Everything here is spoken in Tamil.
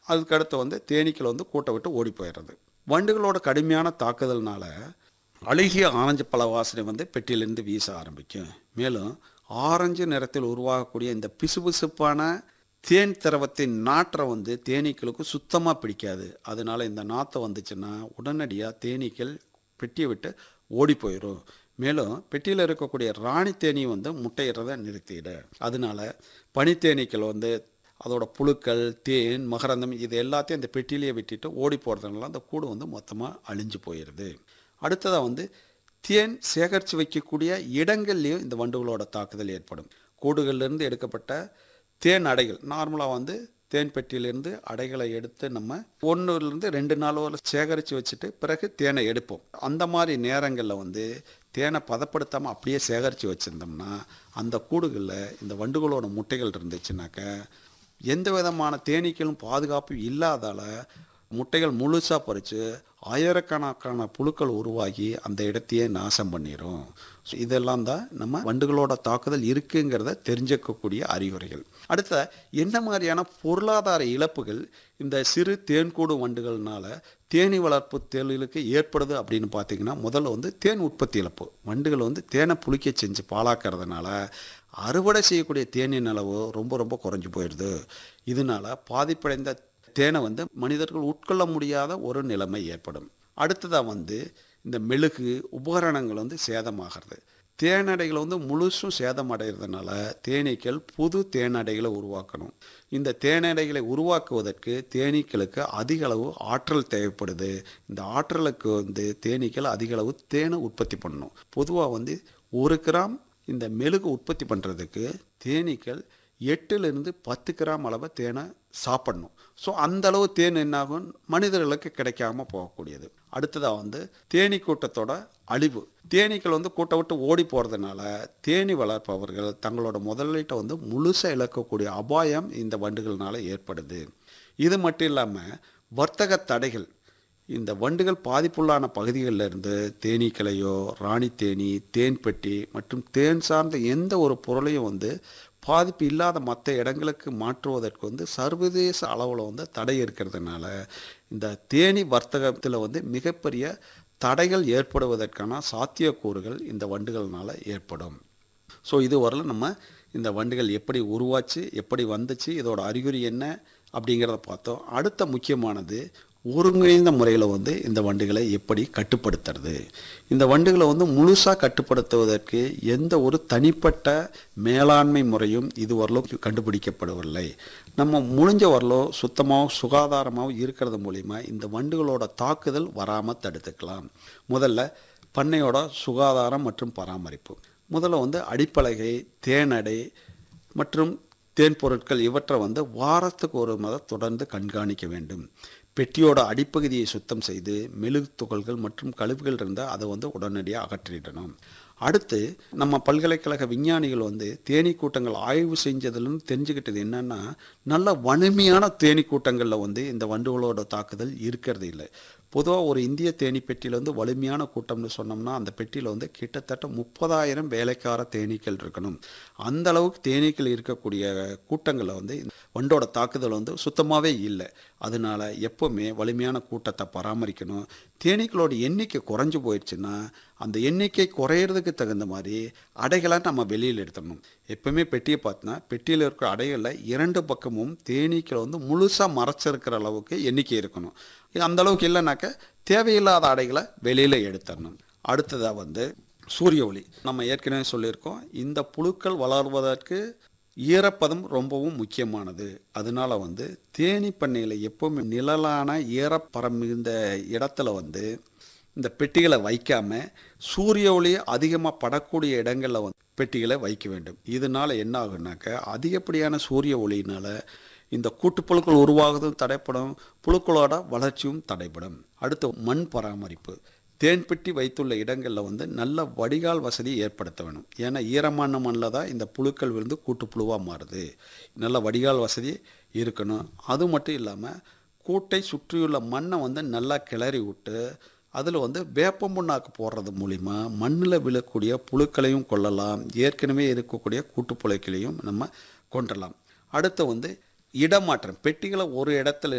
அதுக்கடுத்து வந்து தேனீக்கள் வந்து கூட்டை விட்டு ஓடி போயிடுறது வண்டுகளோட கடுமையான தாக்குதல்னால அழுகிய ஆரஞ்சு பழ வாசனை வந்து பெட்டியிலிருந்து வீச ஆரம்பிக்கும் மேலும் ஆரஞ்சு நிறத்தில் உருவாகக்கூடிய இந்த பிசுபிசுப்பான தேன் திரவத்தின் நாற்றை வந்து தேனீக்களுக்கு சுத்தமாக பிடிக்காது அதனால இந்த நாற்றை வந்துச்சுன்னா உடனடியாக தேனீக்கள் பெட்டியை விட்டு ஓடி போயிடும் மேலும் பெட்டியில் இருக்கக்கூடிய ராணி தேனி வந்து முட்டையிடுறதை நிறுத்திட அதனால பனித்தேனீக்கள் வந்து அதோட புழுக்கள் தேன் மகரந்தம் இது எல்லாத்தையும் அந்த பெட்டியிலேயே விட்டுட்டு ஓடி போகிறதுனால அந்த கூடு வந்து மொத்தமாக அழிஞ்சு போயிடுது அடுத்ததாக வந்து தேன் சேகரித்து வைக்கக்கூடிய இடங்கள்லேயும் இந்த வண்டுகளோட தாக்குதல் ஏற்படும் கூடுகள்லேருந்து எடுக்கப்பட்ட தேன் அடைகள் நார்மலாக வந்து தேன் பெட்டியிலேருந்து அடைகளை எடுத்து நம்ம ஒன்றுலேருந்து ரெண்டு நாள் வரை சேகரித்து வச்சுட்டு பிறகு தேனை எடுப்போம் அந்த மாதிரி நேரங்களில் வந்து தேனை பதப்படுத்தாமல் அப்படியே சேகரித்து வச்சுருந்தோம்னா அந்த கூடுகளில் இந்த வண்டுகளோட முட்டைகள் இருந்துச்சுனாக்க எந்த விதமான தேனீக்களும் பாதுகாப்பு இல்லாதால முட்டைகள் முழுசாக பறித்து ஆயிரக்கணக்கான புழுக்கள் உருவாகி அந்த இடத்தையே நாசம் பண்ணிடும் இதெல்லாம் தான் நம்ம வண்டுகளோட தாக்குதல் இருக்குங்கிறத தெரிஞ்சுக்கக்கூடிய அறிகுறிகள் அடுத்த என்ன மாதிரியான பொருளாதார இழப்புகள் இந்த சிறு தேன்கூடு வண்டுகள்னால தேனி வளர்ப்பு தொழிலுக்கு ஏற்படுது அப்படின்னு பார்த்தீங்கன்னா முதல்ல வந்து தேன் உற்பத்தி இழப்பு வண்டுகள் வந்து தேனை புளிக்க செஞ்சு பாலாக்கிறதுனால அறுவடை செய்யக்கூடிய தேனின் அளவு ரொம்ப ரொம்ப குறைஞ்சு போயிடுது இதனால பாதிப்படைந்த தேனை வந்து மனிதர்கள் உட்கொள்ள முடியாத ஒரு நிலைமை ஏற்படும் அடுத்ததாக வந்து இந்த மெழுகு உபகரணங்கள் வந்து சேதமாகிறது தேனடைகள் வந்து முழுசும் சேதமடைகிறதுனால தேனீக்கள் புது தேனடைகளை உருவாக்கணும் இந்த தேனடைகளை உருவாக்குவதற்கு தேனீக்களுக்கு அதிக அளவு ஆற்றல் தேவைப்படுது இந்த ஆற்றலுக்கு வந்து தேனீக்கள் அதிக அளவு தேனை உற்பத்தி பண்ணணும் பொதுவாக வந்து ஒரு கிராம் இந்த மெழுகு உற்பத்தி பண்ணுறதுக்கு தேனீக்கள் எட்டுலேருந்து பத்து கிராம் அளவு தேனை சாப்பிடணும் ஸோ அந்த அளவு தேன் என்னாகும் மனிதர்களுக்கு கிடைக்காம போகக்கூடியது அடுத்ததாக வந்து தேனீ கூட்டத்தோட அழிவு தேனீக்கள் வந்து கூட்ட விட்டு ஓடி போகிறதுனால தேனி வளர்ப்பவர்கள் தங்களோட முதலீட்டை வந்து முழுசாக இழக்கக்கூடிய அபாயம் இந்த வண்டுகள்னால ஏற்படுது இது மட்டும் இல்லாமல் வர்த்தக தடைகள் இந்த வண்டுகள் பாதிப்புள்ளான பகுதிகளில் இருந்து தேனீக்களையோ ராணி தேனி தேன் பெட்டி மற்றும் தேன் சார்ந்த எந்த ஒரு பொருளையும் வந்து பாதிப்பு இல்லாத மற்ற இடங்களுக்கு மாற்றுவதற்கு வந்து சர்வதேச அளவில் வந்து தடை இருக்கிறதுனால இந்த தேனி வர்த்தகத்தில் வந்து மிகப்பெரிய தடைகள் ஏற்படுவதற்கான சாத்தியக்கூறுகள் இந்த வண்டுகள்னால ஏற்படும் ஸோ இது வரல நம்ம இந்த வண்டுகள் எப்படி உருவாச்சு எப்படி வந்துச்சு இதோட அறிகுறி என்ன அப்படிங்கிறத பார்த்தோம் அடுத்த முக்கியமானது ஒருங்கிணைந்த முறையில் வந்து இந்த வண்டுகளை எப்படி கட்டுப்படுத்துறது இந்த வண்டுகளை வந்து முழுசாக கட்டுப்படுத்துவதற்கு எந்த ஒரு தனிப்பட்ட மேலாண்மை முறையும் இதுவரையிலும் கண்டுபிடிக்கப்படவில்லை நம்ம முடிஞ்ச வரலும் சுத்தமாகவும் சுகாதாரமாகவும் இருக்கிறது மூலிமா இந்த வண்டுகளோட தாக்குதல் வராமல் தடுத்துக்கலாம் முதல்ல பண்ணையோட சுகாதாரம் மற்றும் பராமரிப்பு முதல்ல வந்து அடிப்பலகை தேனடை மற்றும் தேன் பொருட்கள் இவற்றை வந்து வாரத்துக்கு ஒரு முறை தொடர்ந்து கண்காணிக்க வேண்டும் பெட்டியோட அடிப்பகுதியை சுத்தம் செய்து மெழுகு துகள்கள் மற்றும் கழிவுகள் இருந்தால் அதை வந்து உடனடியாக அகற்றிடணும் அடுத்து நம்ம பல்கலைக்கழக விஞ்ஞானிகள் வந்து தேனீ கூட்டங்கள் ஆய்வு செஞ்சதுலேருந்து தெரிஞ்சுக்கிட்டது என்னென்னா நல்ல வலிமையான தேனீ கூட்டங்களில் வந்து இந்த வண்டுகளோட தாக்குதல் இருக்கிறது இல்லை பொதுவாக ஒரு இந்திய தேனீ பெட்டியில் வந்து வலிமையான கூட்டம்னு சொன்னோம்னா அந்த பெட்டியில் வந்து கிட்டத்தட்ட முப்பதாயிரம் வேலைக்கார தேனீக்கள் இருக்கணும் அந்த அளவுக்கு தேனீக்கள் இருக்கக்கூடிய கூட்டங்களில் வந்து இந்த வண்டோட தாக்குதல் வந்து சுத்தமாகவே இல்லை அதனால எப்போவுமே வலிமையான கூட்டத்தை பராமரிக்கணும் தேனீக்களோட எண்ணிக்கை குறைஞ்சு போயிடுச்சுன்னா அந்த எண்ணிக்கை குறையிறதுக்கு தகுந்த மாதிரி அடைகளை நம்ம வெளியில் எடுத்துடணும் எப்பவுமே பெட்டியை பார்த்தோன்னா பெட்டியில் இருக்கிற அடைகளில் இரண்டு பக்கமும் தேனீக்களை வந்து முழுசாக மறைச்சிருக்கிற அளவுக்கு எண்ணிக்கை இருக்கணும் இது அந்த அளவுக்கு இல்லைனாக்க தேவையில்லாத அடைகளை வெளியில் எடுத்துடணும் அடுத்ததாக வந்து சூரிய ஒளி நம்ம ஏற்கனவே சொல்லியிருக்கோம் இந்த புழுக்கள் வளர்வதற்கு ஈரப்பதம் ரொம்பவும் முக்கியமானது அதனால வந்து தேனி பண்ணையில் எப்பவுமே நிழலான ஈரப்பரம் மிகுந்த இடத்துல வந்து இந்த பெட்டிகளை வைக்காம சூரிய ஒளி அதிகமாக படக்கூடிய இடங்களில் வந்து பெட்டிகளை வைக்க வேண்டும் இதனால என்ன ஆகுனாக்க அதிகப்படியான சூரிய ஒளியினால இந்த கூட்டுப்புழுக்கள் உருவாகுவதும் தடைப்படும் புழுக்களோட வளர்ச்சியும் தடைப்படும் அடுத்து மண் பராமரிப்பு தேன் பெட்டி வைத்துள்ள இடங்களில் வந்து நல்ல வடிகால் வசதி ஏற்படுத்த வேணும் ஏன்னா ஈரமான மண்ணில் தான் இந்த புழுக்கள் விழுந்து கூட்டுப்புழுவாக மாறுது நல்ல வடிகால் வசதி இருக்கணும் அது மட்டும் இல்லாமல் கூட்டை சுற்றியுள்ள மண்ணை வந்து நல்லா கிளறி விட்டு அதில் வந்து வேப்ப புண்ணாக்கு போடுறது மூலிமா மண்ணில் விழக்கூடிய புழுக்களையும் கொள்ளலாம் ஏற்கனவே இருக்கக்கூடிய கூட்டுப்புழுக்களையும் நம்ம கொண்டலாம் அடுத்து வந்து இடமாற்றம் பெட்டிகளை ஒரு இடத்துல